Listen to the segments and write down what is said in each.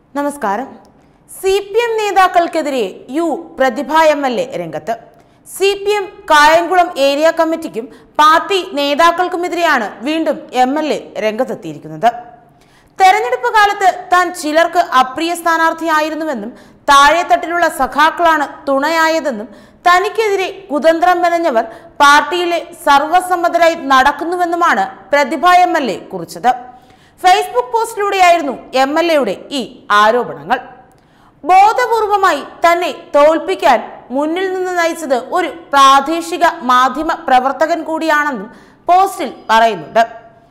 നമസ്കാരം C P M നേതാക്കൾക്കെതിരെ U Prathibha M L A രംഗത്ത് C P M Kayamkulam area കമ്മിറ്റിക്കും പാർട്ടി നേതാക്കൾക്കുമെതിരെയാണ് വീണ്ടും എം എൽ എ രംഗത്തെത്തിയിരിക്കുന്നത് തെരഞ്ഞെടുപ്പ് കാലത്ത് താൻ ചിലർക്ക് അപ്രിയ സ്ഥാനാർത്ഥിയായിരുന്നുവെന്നും താഴെത്തട്ടിലുള്ള സഖാക്കളാണ് തുണയായതെന്നും തനിക്കെതിരെ കുതന്ത്രം മെനഞ്ഞവർ പാർട്ടിയിലെ സർവസമ്മതരായി നടക്കുന്നുവെന്നുമാണ് പ്രതിഭ എം എൽ എ കുറിച്ചത് ഫേസ്ബുക്ക് പോസ്റ്റിലൂടെയായിരുന്നു എം എൽ എയുടെ ഈ ആരോപണങ്ങൾ ബോധപൂർവമായി തന്നെ തോൽപ്പിക്കാൻ മുന്നിൽ നിന്ന് നയിച്ചത് ഒരു പ്രാദേശിക മാധ്യമ പ്രവർത്തകൻ കൂടിയാണെന്നും പോസ്റ്റിൽ പറയുന്നുണ്ട്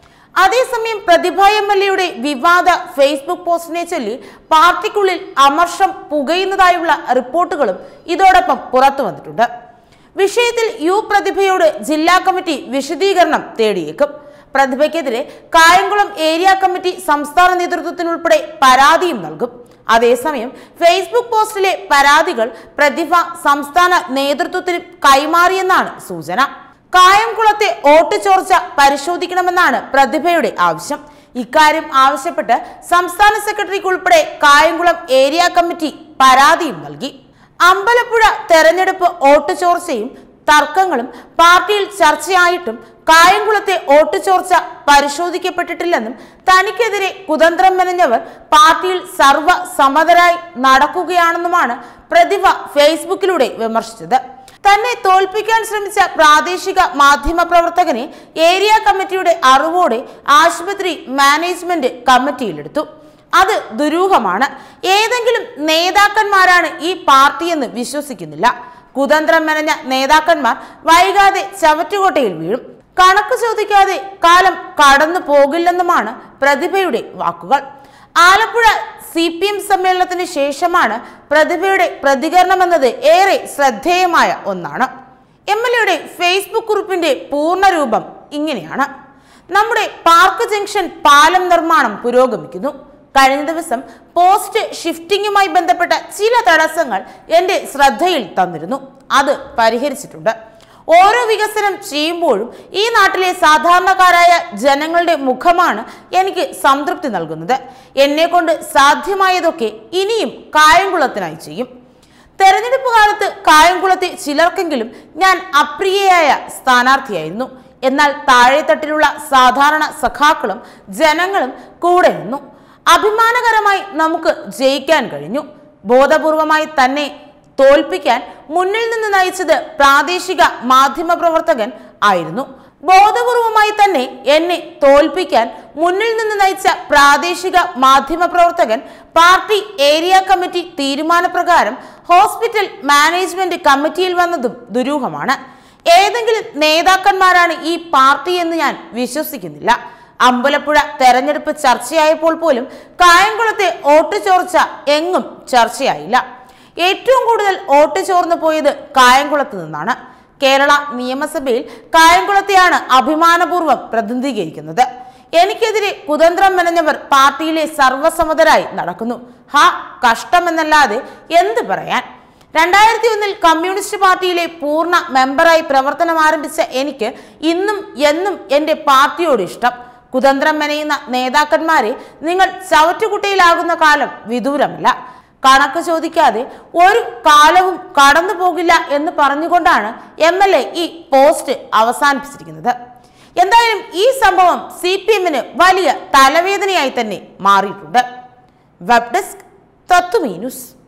അതേസമയം പ്രതിഭ എം എൽ എയുടെ വിവാദ ഫേസ്ബുക്ക് പോസ്റ്റിനെ ചൊല്ലി പാർട്ടിക്കുള്ളിൽ അമർഷം പുകയുന്നതായുള്ള റിപ്പോർട്ടുകളും ഇതോടൊപ്പം പുറത്തു വന്നിട്ടുണ്ട് വിഷയത്തിൽ യു പ്രതിഭയോട് ജില്ലാ കമ്മിറ്റി വിശദീകരണം തേടിയേക്കും പ്രതിഭയ്ക്കെതിരെ കായംകുളം ഏരിയ കമ്മിറ്റി സംസ്ഥാന നേതൃത്വത്തിനുൾപ്പെടെ പരാതിയും നൽകും അതേസമയം ഫേസ്ബുക്ക് പോസ്റ്റിലെ പരാതികൾ പ്രതിഭ സംസ്ഥാന നേതൃത്വത്തിന് കൈമാറിയെന്നാണ് സൂചന കായംകുളത്തെ വോട്ട് ചോർച്ച പരിശോധിക്കണമെന്നാണ് പ്രതിഭയുടെ ആവശ്യം ഇക്കാര്യം ആവശ്യപ്പെട്ട് സംസ്ഥാന സെക്രട്ടറിക്ക് ഉൾപ്പെടെ കായംകുളം ഏരിയ കമ്മിറ്റി പരാതിയും നൽകി അമ്പലപ്പുഴ തെരഞ്ഞെടുപ്പ് വോട്ട് ചോർച്ചയും തർക്കങ്ങളും പാർട്ടിയിൽ ചർച്ചയായിട്ടും കായംകുളത്തെ വോട്ട് ചോർച്ച പരിശോധിക്കപ്പെട്ടിട്ടില്ലെന്നും തനിക്കെതിരെ കുതന്ത്രം മെനഞ്ഞവർ പാർട്ടിയിൽ സർവ സമതരായി നടക്കുകയാണെന്നുമാണ് പ്രതിഭ ഫേസ്ബുക്കിലൂടെ വിമർശിച്ചത് തന്നെ തോൽപ്പിക്കാൻ ശ്രമിച്ച പ്രാദേശിക മാധ്യമ പ്രവർത്തകനെ ഏരിയ കമ്മിറ്റിയുടെ അറിവോടെ ആശുപത്രി മാനേജ്മെന്റ് കമ്മിറ്റിയിലെടുത്തു അത് ദുരൂഹമാണ് ഏതെങ്കിലും നേതാക്കന്മാരാണ് ഈ പാർട്ടിയെന്ന് വിശ്വസിക്കുന്നില്ല കുതന്ത്രം മെനഞ്ഞ നേതാക്കന്മാർ വൈകാതെ ചവറ്റുകോട്ടയിൽ വീഴും കണക്ക് ചോദിക്കാതെ കാലം കടന്നു പോകില്ലെന്നുമാണ് പ്രതിഭയുടെ വാക്കുകൾ ആലപ്പുഴ സി പി എം സമ്മേളനത്തിന് ശേഷമാണ് പ്രതിഭയുടെ പ്രതികരണമെന്നത് ഏറെ ശ്രദ്ധേയമായ ഒന്നാണ് എം എൽ എയുടെ ഫേസ്ബുക്ക് കുറിപ്പിന്റെ പൂർണ്ണരൂപം ഇങ്ങനെയാണ് നമ്മുടെ പാർക്ക് ജംഗ്ഷൻ പാലം നിർമ്മാണം പുരോഗമിക്കുന്നു കഴിഞ്ഞ ദിവസം പോസ്റ്റ് ഷിഫ്റ്റിംഗുമായി ബന്ധപ്പെട്ട ചില തടസ്സങ്ങൾ എന്റെ ശ്രദ്ധയിൽ തന്നിരുന്നു അത് പരിഹരിച്ചിട്ടുണ്ട് ഓരോ വികസനം ചെയ്യുമ്പോഴും ഈ നാട്ടിലെ സാധാരണക്കാരായ ജനങ്ങളുടെ മുഖമാണ് എനിക്ക് സംതൃപ്തി നൽകുന്നത് എന്നെ കൊണ്ട് സാധ്യമായതൊക്കെ ഇനിയും കായംകുളത്തിനായി ചെയ്യും തെരഞ്ഞെടുപ്പ് കാലത്ത് കായംകുളത്തെ ചിലർക്കെങ്കിലും ഞാൻ അപ്രിയയായ സ്ഥാനാർത്ഥിയായിരുന്നു എന്നാൽ താഴെത്തട്ടിലുള്ള സാധാരണ സഖാക്കളും ജനങ്ങളും കൂടെ നിന്നു അഭിമാനകരമായി നമുക്ക് ജയിക്കാൻ കഴിഞ്ഞു ബോധപൂർവമായി തന്നെ തോൽപ്പിക്കാൻ മുന്നിൽ നിന്ന് നയിച്ചത് പ്രാദേശിക മാധ്യമ പ്രവർത്തകൻ ആയിരുന്നു ബോധപൂർവമായി തന്നെ എന്നെ തോൽപ്പിക്കാൻ മുന്നിൽ നിന്ന് നയിച്ച പ്രാദേശിക മാധ്യമ പ്രവർത്തകൻ പാർട്ടി ഏരിയ കമ്മിറ്റി തീരുമാനപ്രകാരം ഹോസ്പിറ്റൽ മാനേജ്മെന്റ് കമ്മിറ്റിയിൽ വന്നതും ദുരൂഹമാണ് ഏതെങ്കിലും നേതാക്കന്മാരാണ് ഈ പാർട്ടി എന്ന് ഞാൻ വിശ്വസിക്കുന്നില്ല അമ്പലപ്പുഴ തെരഞ്ഞെടുപ്പ് ചർച്ചയായപ്പോൾ പോലും കായംകുളത്തെ വോട്ട് ചോർച്ച എങ്ങും ചർച്ചയായില്ല ഏറ്റവും കൂടുതൽ വോട്ട് ചോർന്നു പോയത് കായംകുളത്ത് നിന്നാണ് കേരള നിയമസഭയിൽ കായംകുളത്തെയാണ് അഭിമാനപൂർവ്വം പ്രതിനിധീകരിക്കുന്നത് എനിക്കെതിരെ കുതന്ത്രം മെനഞ്ഞവർ പാർട്ടിയിലെ സർവസമ്മതരായി നടക്കുന്നു ഹാ കഷ്ടമെന്നല്ലാതെ എന്ത് പറയാൻ രണ്ടായിരത്തി ഒന്നിൽ കമ്മ്യൂണിസ്റ്റ് പാർട്ടിയിലെ പൂർണ്ണ മെമ്പറായി പ്രവർത്തനം ആരംഭിച്ച എനിക്ക് ഇന്നും എന്നും എൻ്റെ പാർട്ടിയോട് ഇഷ്ടം കുതന്ത്രം മെനയുന്ന നേതാക്കന്മാരെ നിങ്ങൾ ചവറ്റുകുട്ടയിലാകുന്ന കാലം വിദൂരമല്ല കണക്ക് ചോദിക്കാതെ ഒരു കാലവും കടന്നു പോകില്ല എന്ന് പറഞ്ഞുകൊണ്ടാണ് എം എൽ എ ഈ പോസ്റ്റ് അവസാനിപ്പിച്ചിരിക്കുന്നത് എന്തായാലും ഈ സംഭവം സി പി എമ്മിന് വലിയ തലവേദനയായി തന്നെ മാറിയിട്ടുണ്ട് വെബ് ഡെസ്ക് തത്വമീ ന്യൂസ്